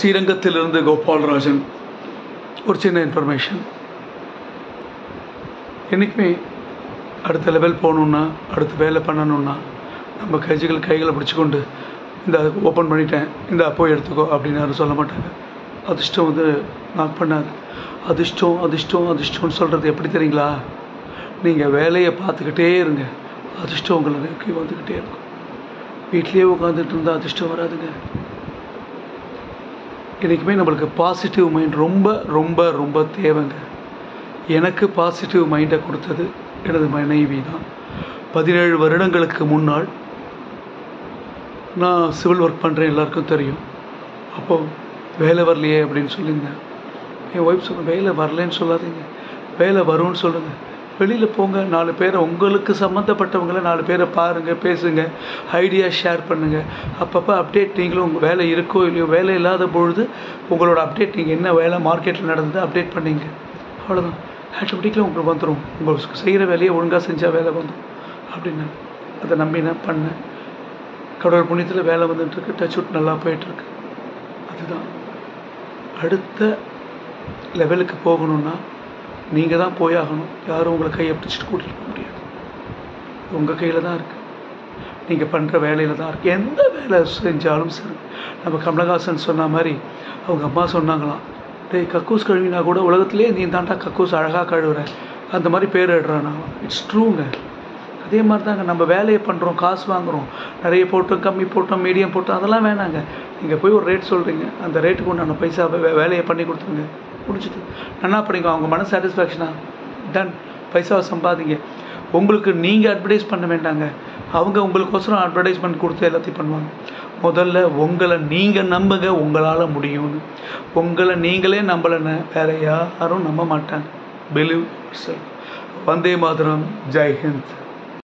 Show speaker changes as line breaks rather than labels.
ஸ்ரீரங்கத்திலிருந்து கோபால்ராஜன் ஒரு சின்ன இன்ஃபர்மேஷன் என்றைக்குமே அடுத்த லெவல் போகணுன்னா அடுத்த வேலை பண்ணணுன்னா நம்ம கைகள் கைகளை பிடிச்சிக்கொண்டு இந்த ஓப்பன் பண்ணிட்டேன் இந்த போய் எடுத்துக்கோ அப்படின்னு யாரும் சொல்ல மாட்டாங்க அதிர்ஷ்டம் வந்து நாக் பண்ணாது அதிர்ஷ்டம் அதிர்ஷ்டம் அதிர்ஷ்டம்னு சொல்கிறது எப்படி தெரியுங்களா நீங்கள் வேலையை பார்த்துக்கிட்டே இருங்க அதிர்ஷ்டம் உங்களை நோக்கி வந்துக்கிட்டே இருக்கும் வீட்லேயே உட்காந்துட்டு இருந்தால் அதிர்ஷ்டம் வராதுங்க என்றைக்குமே நம்மளுக்கு பாசிட்டிவ் மைண்ட் ரொம்ப ரொம்ப ரொம்ப தேவைங்க எனக்கு பாசிட்டிவ் மைண்டை கொடுத்தது எனது மனைவி தான் பதினேழு வருடங்களுக்கு முன்னால் நான் சிவில் ஒர்க் பண்ணுறேன் எல்லாருக்கும் தெரியும் அப்போது வேலை வரலையே அப்படின்னு சொல்லியிருந்தேன் என் ஒய்ஃப் சொன்ன வேலை வரலன்னு சொல்லாதீங்க வேலை வரும்னு சொல்லுங்கள் வெளியில் போங்க நாலு பேரை உங்களுக்கு சம்மந்தப்பட்டவங்கள நாலு பேரை பாருங்கள் பேசுங்க ஐடியா ஷேர் பண்ணுங்கள் அப்பப்போ அப்டேட் நீங்களும் உங்கள் வேலை இருக்கோ இல்லையோ வேலை இல்லாத பொழுது உங்களோட அப்டேட் நீங்கள் என்ன வேலை மார்க்கெட்டில் நடந்தது அப்டேட் பண்ணீங்க அவ்வளோதான் ஆட்டோமேட்டிக்கலாக உங்களுக்கு வந்துடும் உங்களுக்கு செய்கிற வேலையை ஒழுங்காக செஞ்சால் வேலை வந்துடும் அப்படின்னு அதை நம்பி நான் பண்ணேன் கடவுள் புண்ணியத்தில் வேலை வந்துட்டுருக்கு டச் அவுட் நல்லா போயிட்டுருக்கு அதுதான் அடுத்த லெவலுக்கு போகணுன்னா நீங்கள் தான் போயாகணும் யாரும் உங்களை கையை பிடிச்சிட்டு கூட்டிகிட்டு போக முடியாது உங்கள் கையில் தான் இருக்குது நீங்கள் பண்ணுற வேலையில் தான் இருக்குது எந்த வேலை செஞ்சாலும் சரி நம்ம கமலஹாசன் சொன்ன மாதிரி அவங்க அம்மா சொன்னாங்களாம் டேய் கக்கூஸ் கழுவினா கூட உலகத்திலே நீ தாண்டா கக்கூஸ் அழகாக கழுவுற அந்த மாதிரி பேர் எடுறான் நான் இட்ஸ் ட்ரூங்க அதே மாதிரி தாங்க நம்ம வேலையை பண்ணுறோம் காசு வாங்குகிறோம் நிறைய போட்டோம் கம்மி போட்டோம் மீடியம் போட்டோம் அதெல்லாம் வேணாங்க நீங்கள் போய் ஒரு ரேட் சொல்கிறீங்க அந்த ரேட்டுக்கு உண்டான பைசா வே- வேலையை பண்ணி கொடுத்துருங்க முடிச்சுட்டு நல்லா பண்ணிக்கோ அவங்க மன சாட்டிஸ்ஃபேக்ஷனா டன் பைசாவை சம்பாதிங்க உங்களுக்கு நீங்கள் அட்வர்டைஸ் பண்ண வேண்டாங்க அவங்க உங்களுக்கோசரம் அட்வர்டைஸ்மெண்ட் கொடுத்து எல்லாத்தையும் பண்ணுவாங்க முதல்ல உங்களை நீங்கள் நம்புங்க உங்களால் முடியும்னு உங்களை நீங்களே நம்பலைன்னு வேற யாரும் நம்ப மாட்டாங்க பிலீவ் வந்தே மாதரம் ஜெய் ஹிந்த்